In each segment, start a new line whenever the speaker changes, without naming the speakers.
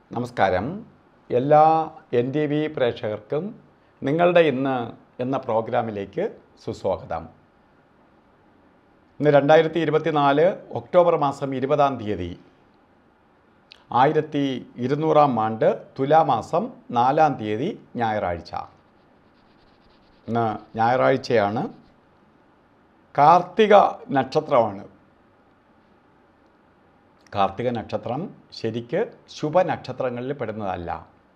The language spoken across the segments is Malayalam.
നമസ്കാരം എല്ലാ എൻ ടി വി പ്രേക്ഷകർക്കും നിങ്ങളുടെ ഇന്ന് എന്ന പ്രോഗ്രാമിലേക്ക് സുസ്വാഗതം ഇന്ന് രണ്ടായിരത്തി ഇരുപത്തിനാല് ഒക്ടോബർ മാസം ഇരുപതാം തീയതി ആയിരത്തി ഇരുന്നൂറാം ആണ്ട് തുലാമാസം നാലാം തീയതി ഞായറാഴ്ച ഇന്ന് ഞായറാഴ്ചയാണ് കാർത്തിക നക്ഷത്രമാണ് കാർത്തിക നക്ഷത്രം ശരിക്ക് ശുഭനക്ഷത്രങ്ങളിൽ പെടുന്നതല്ല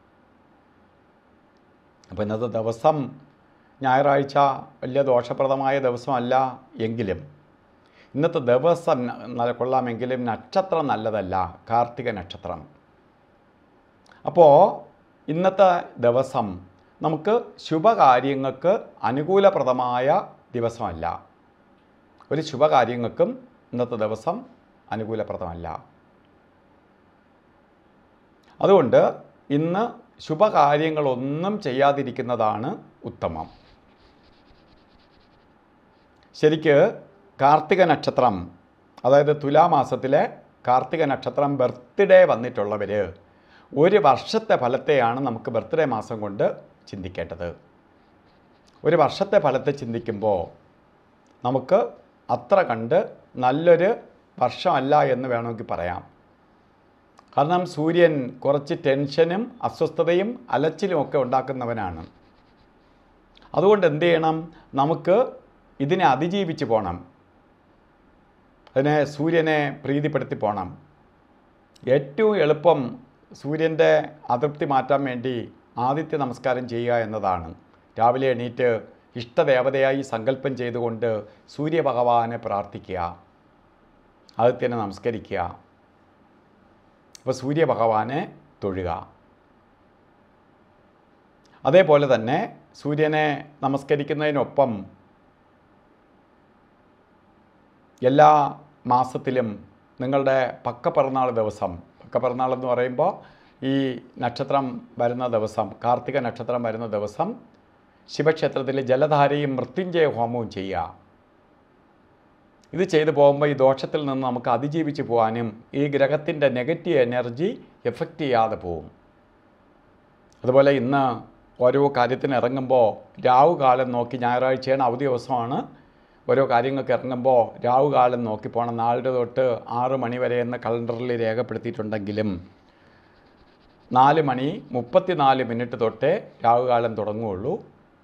അപ്പോൾ ഇന്നത്തെ ദിവസം ഞായറാഴ്ച വലിയ ദോഷപ്രദമായ ദിവസമല്ല എങ്കിലും ഇന്നത്തെ ദിവസം ന- നല്ല കൊള്ളാമെങ്കിലും നക്ഷത്രം നല്ലതല്ല കാർത്തിക നക്ഷത്രം അപ്പോൾ ഇന്നത്തെ ദിവസം നമുക്ക് ശുഭകാര്യങ്ങൾക്ക് അനുകൂലപ്രദമായ ദിവസമല്ല ഒരു ശുഭകാര്യങ്ങൾക്കും ഇന്നത്തെ ദിവസം അനുകൂലപ്രദമല്ല അതുകൊണ്ട് ഇന്ന് ശുഭകാര്യങ്ങളൊന്നും ചെയ്യാതിരിക്കുന്നതാണ് ഉത്തമം ശരിക്ക് കാർത്തിക നക്ഷത്രം അതായത് തുലാമാസത്തിലെ കാർത്തിക നക്ഷത്രം ബർത്ത്ഡേ വന്നിട്ടുള്ളവർ ഒരു വർഷത്തെ ഫലത്തെയാണ് നമുക്ക് ബർത്ത്ഡേ മാസം കൊണ്ട് ചിന്തിക്കേണ്ടത് ഒരു വർഷത്തെ ഫലത്തെ ചിന്തിക്കുമ്പോൾ നമുക്ക് അത്ര കണ്ട് നല്ലൊരു വർഷമല്ല എന്ന് വേണമെങ്കിൽ പറയാം കാരണം സൂര്യൻ കുറച്ച് ടെൻഷനും അസ്വസ്ഥതയും അലച്ചിലും ഒക്കെ ഉണ്ടാക്കുന്നവനാണ് അതുകൊണ്ട് എന്ത് ചെയ്യണം നമുക്ക് ഇതിനെ അതിജീവിച്ച് പോകണം അതിനെ സൂര്യനെ പ്രീതിപ്പെടുത്തി പോകണം ഏറ്റവും എളുപ്പം സൂര്യൻ്റെ അതൃപ്തി മാറ്റാൻ വേണ്ടി ആദിത്യ നമസ്കാരം ചെയ്യുക എന്നതാണ് രാവിലെ എണീറ്റ് ഇഷ്ടദേവതയായി സങ്കല്പം ചെയ്തുകൊണ്ട് സൂര്യഭഗവാനെ പ്രാർത്ഥിക്കുക ആദിത്യനെ നമസ്കരിക്കുക അപ്പോൾ സൂര്യഭഗവാനെ തൊഴുക അതേപോലെ തന്നെ സൂര്യനെ നമസ്കരിക്കുന്നതിനൊപ്പം എല്ലാ മാസത്തിലും നിങ്ങളുടെ പക്കപ്പിറന്നാൾ ദിവസം പക്കപ്പിറന്നാൾ എന്ന് പറയുമ്പോൾ ഈ നക്ഷത്രം വരുന്ന ദിവസം കാർത്തിക നക്ഷത്രം വരുന്ന ദിവസം ശിവക്ഷേത്രത്തിൽ ജലധാരയും മൃത്യുഞ്ജയ ഹോമവും ചെയ്യുക ഇത് ചെയ്തു പോകുമ്പോൾ ഈ ദോഷത്തിൽ നിന്ന് നമുക്ക് അതിജീവിച്ച് പോകാനും ഈ ഗ്രഹത്തിൻ്റെ നെഗറ്റീവ് എനർജി എഫക്റ്റ് ചെയ്യാതെ പോവും അതുപോലെ ഇന്ന് ഓരോ കാര്യത്തിന് ഇറങ്ങുമ്പോൾ രാഹു കാലം നോക്കി ഞായറാഴ്ചയാണ് അവധി ദിവസമാണ് ഓരോ കാര്യങ്ങൾക്ക് ഇറങ്ങുമ്പോൾ രാഹു കാലം നോക്കി പോകണം നാലര തൊട്ട് ആറ് മണി വരെ എന്ന് കലണ്ടറിൽ രേഖപ്പെടുത്തിയിട്ടുണ്ടെങ്കിലും നാല് മണി മുപ്പത്തിനാല് മിനിറ്റ് തൊട്ടേ രാഹുകാലം തുടങ്ങുകയുള്ളൂ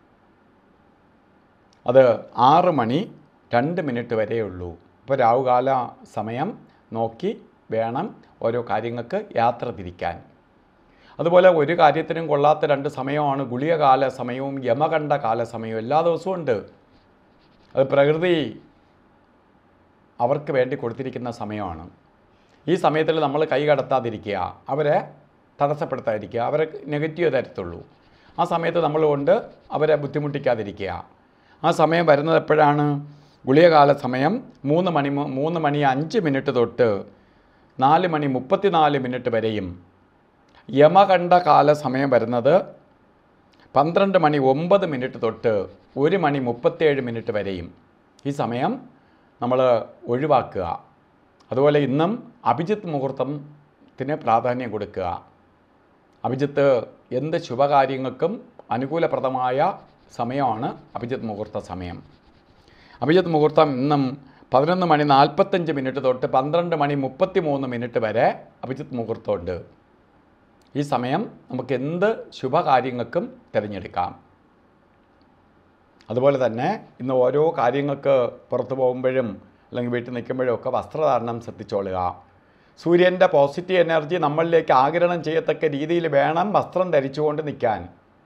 അത് ആറ് മണി രണ്ട് മിനിറ്റ് വരെയേ ഉള്ളൂ അപ്പോൾ രാഹുകാല സമയം നോക്കി വേണം ഓരോ കാര്യങ്ങൾക്ക് യാത്ര തിരിക്കാൻ അതുപോലെ ഒരു കാര്യത്തിനും കൊള്ളാത്ത രണ്ട് സമയമാണ് ഗുളികകാല സമയവും യമകണ്ഠ കാല സമയവും എല്ലാ ദിവസവും ഉണ്ട് അത് പ്രകൃതി അവർക്ക് വേണ്ടി കൊടുത്തിരിക്കുന്ന സമയമാണ് ഈ സമയത്തിൽ നമ്മൾ കൈ കടത്താതിരിക്കുക അവരെ തടസ്സപ്പെടുത്താതിരിക്കുക അവരെ നെഗറ്റീവ് തരത്തുള്ളൂ ആ സമയത്ത് നമ്മൾ കൊണ്ട് അവരെ ബുദ്ധിമുട്ടിക്കാതിരിക്കുക ആ സമയം വരുന്നത് എപ്പോഴാണ് ഗുളികകാല സമയം മൂന്ന് മണി മു- മൂന്ന് മണി അഞ്ച് മിനിറ്റ് തൊട്ട് നാല് മണി മുപ്പത്തിനാല് മിനിറ്റ് വരെയും യമകണ്ഠ കാല സമയം വരുന്നത് പന്ത്രണ്ട് മണി ഒമ്പത് മിനിറ്റ് തൊട്ട് ഒരു മണി മുപ്പത്തേഴ് മിനിറ്റ് വരെയും ഈ സമയം നമ്മൾ ഒഴിവാക്കുക അതുപോലെ ഇന്നും അഭിജിത്ത് മുഹൂർത്തത്തിന് പ്രാധാന്യം കൊടുക്കുക അഭിജിത്ത് എന്ത് ശുഭകാര്യങ്ങൾക്കും അനുകൂലപ്രദമായ സമയമാണ് അഭിജിത്ത് മുഹൂർത്ത സമയം അഭിജിത്ത് മുഹൂർത്തം ഇന്നും പതിനൊന്ന് മണി നാൽപ്പത്തഞ്ച് മിനിറ്റ് തൊട്ട് പന്ത്രണ്ട് മണി മുപ്പത്തി മൂന്ന് മിനിറ്റ് വരെ അഭിജിത്ത് മുഹൂർത്തമുണ്ട് ഈ സമയം നമുക്ക് എന്ത് ശുഭകാര്യങ്ങൾക്കും തിരഞ്ഞെടുക്കാം അതുപോലെ തന്നെ ഇന്ന് ഓരോ കാര്യങ്ങൾക്ക് പുറത്തു പോകുമ്പോഴും അല്ലെങ്കിൽ വീട്ടിൽ നിൽക്കുമ്പോഴും ഒക്കെ വസ്ത്രധാരണം ശ്രദ്ധിച്ചോളുക സൂര്യൻ്റെ പോസിറ്റീവ് എനർജി നമ്മളിലേക്ക് ആഗിരണം ചെയ്യത്തക്ക രീതിയിൽ വേണം വസ്ത്രം ധരിച്ചുകൊണ്ട് നിൽക്കാൻ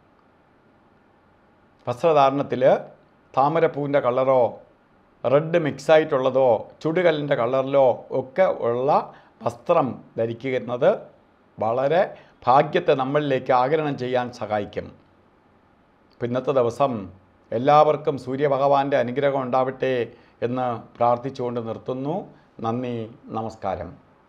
വസ്ത്രധാരണത്തിൽ താമരപ്പൂവിൻ്റെ കളറോ റെഡ് മിക്സ് ആയിട്ടുള്ളതോ ചുടുകല്ലിൻ്റെ കളറിലോ ഒക്കെ ഉള്ള വസ്ത്രം ധരിക്കുന്നത് വളരെ ഭാഗ്യത്തെ നമ്മളിലേക്ക് ആഗിരണം ചെയ്യാൻ സഹായിക്കും അപ്പോൾ ഇന്നത്തെ ദിവസം എല്ലാവർക്കും സൂര്യഭഗവാന്റെ അനുഗ്രഹം ഉണ്ടാവട്ടെ എന്ന് പ്രാർത്ഥിച്ചുകൊണ്ട് നിർത്തുന്നു നന്ദി നമസ്കാരം